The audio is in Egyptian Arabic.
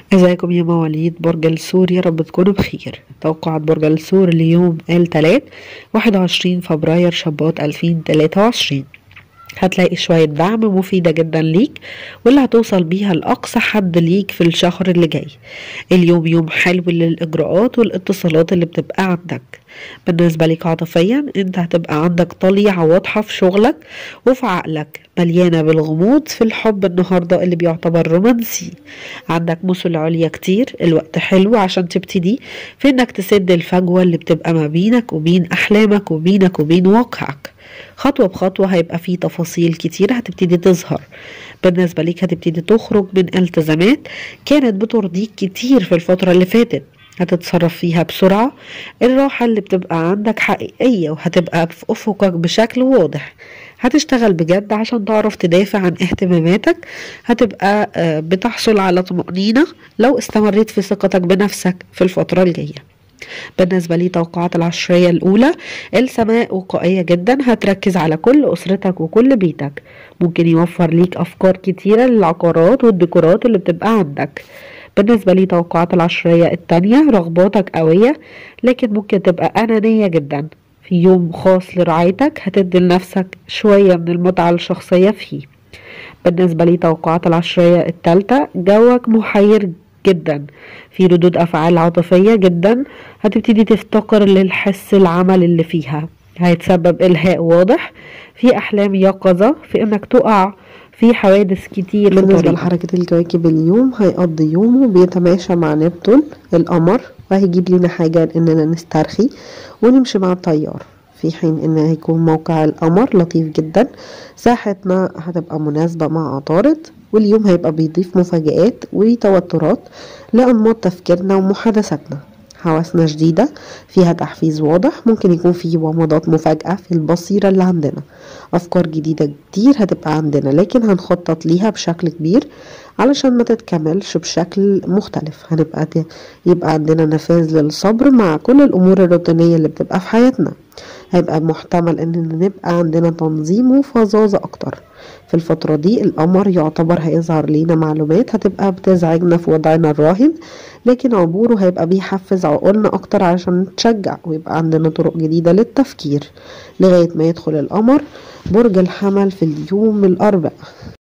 ازيكم يا مواليد برج الثور يا رب تكونوا بخير توقعات برج الثور ليوم الثلاث 21 فبراير شباط 2023 هتلاقي شوية دعم مفيدة جدا ليك واللي هتوصل بيها لأقصى حد ليك في الشهر اللي جاي اليوم يوم حلو للإجراءات والاتصالات اللي بتبقى عندك بالنسبة ليك عاطفيا انت هتبقى عندك طليعة واضحة في شغلك وفي عقلك مليانة بالغموض في الحب النهاردة اللي بيعتبر رومانسي عندك مثل عليا كتير الوقت حلو عشان تبتدي في انك تسد الفجوة اللي بتبقى ما بينك وبين أحلامك وبينك وبين واقعك خطوة بخطوة هيبقى في تفاصيل كتير هتبتدي تظهر بالنسبة ليك هتبتدي تخرج من التزامات كانت بترضيك كتير في الفترة اللي فاتت هتتصرف فيها بسرعة الراحة اللي بتبقى عندك حقيقية وهتبقى في أفقك بشكل واضح هتشتغل بجد عشان تعرف تدافع عن اهتماماتك هتبقى بتحصل على طمأنينة لو استمريت في ثقتك بنفسك في الفترة الجاية بالنسبة لي توقعات العشرية الأولى السماء وقائية جدا هتركز على كل أسرتك وكل بيتك ممكن يوفر ليك أفكار كتيرة للعقارات والديكورات اللي بتبقى عندك بالنسبة لي توقعات العشرية التانية رغباتك قوية لكن ممكن تبقى أنانية جدا في يوم خاص لرعايتك هتدي لنفسك شوية من المتعة الشخصية فيه بالنسبة لي توقعات العشرية التالتة جوك محير جدا في ردود أفعال عاطفية جدا هتبتدي تفتقر للحس العمل اللي فيها هيتسبب إلهاء واضح في أحلام يقظة في إنك تقع في حوادث كتير بالنسبة لحركة الكواكب اليوم هيقضي يومه بيتماشى مع نبتون القمر وهيجيب لنا حاجة إننا نسترخي ونمشي مع التيار في حين ان هيكون موقع القمر لطيف جدا ساحتنا هتبقى مناسبة مع عطارد واليوم هيبقى بيضيف مفاجآت وتوترات لأنماط تفكيرنا ومحادثاتنا حواسنا جديدة فيها تحفيز واضح ممكن يكون فيه ومضات مفاجأة في البصيرة اللي عندنا أفكار جديدة كتير هتبقى عندنا لكن هنخطط ليها بشكل كبير علشان ما تتكملش بشكل مختلف هنبقى يبقى عندنا نفاذ للصبر مع كل الأمور الروتينية اللي بتبقى في حياتنا هيبقى محتمل اننا نبقى عندنا تنظيم وفظاظة اكتر في الفترة دي القمر يعتبر هيظهر لينا معلومات هتبقى بتزعجنا في وضعنا الراهن لكن عبوره هيبقى بيحفز عقولنا اكتر عشان نتشجع ويبقى عندنا طرق جديدة للتفكير لغاية ما يدخل القمر برج الحمل في اليوم الاربع